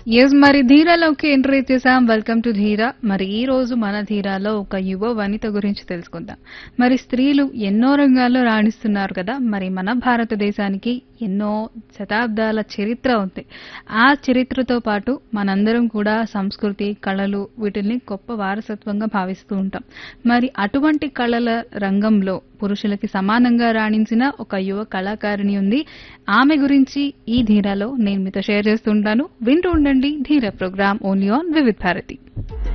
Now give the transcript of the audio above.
yes మరి ధీరాలోకి entry చేసాం వెల్కమ్ టు ధీరా మరి ఈ రోజు మన ధీరాలో ఒక యువ వనిత గురించి తెలుసుకుందాం మరి స్త్రీలు ఎన్నో రంగాల్లో రాణిస్తున్నారు కదా మరి మన భారతదేశానికి ఎన్నో శతాబ్దాల చరిత్ర ఉంది ఆ చరిత్రతో పాటు మనందరం కూడా సంస్కృతి కళలు వీటిని గొప్ప వారసత్వంగా భావిస్తూ ఉంటాం మరి అటువంటి కళల రంగంలో పురుషులకి సమానంగా రాణించిన ఒక యువ కళాకారిణి ఉంది ఆమె గురించి ఈ ధీరాలో నేను మీతో షేర్ చేస్తుంటాను వింటూ ఉండండి Dheera program only on Vividh Bharati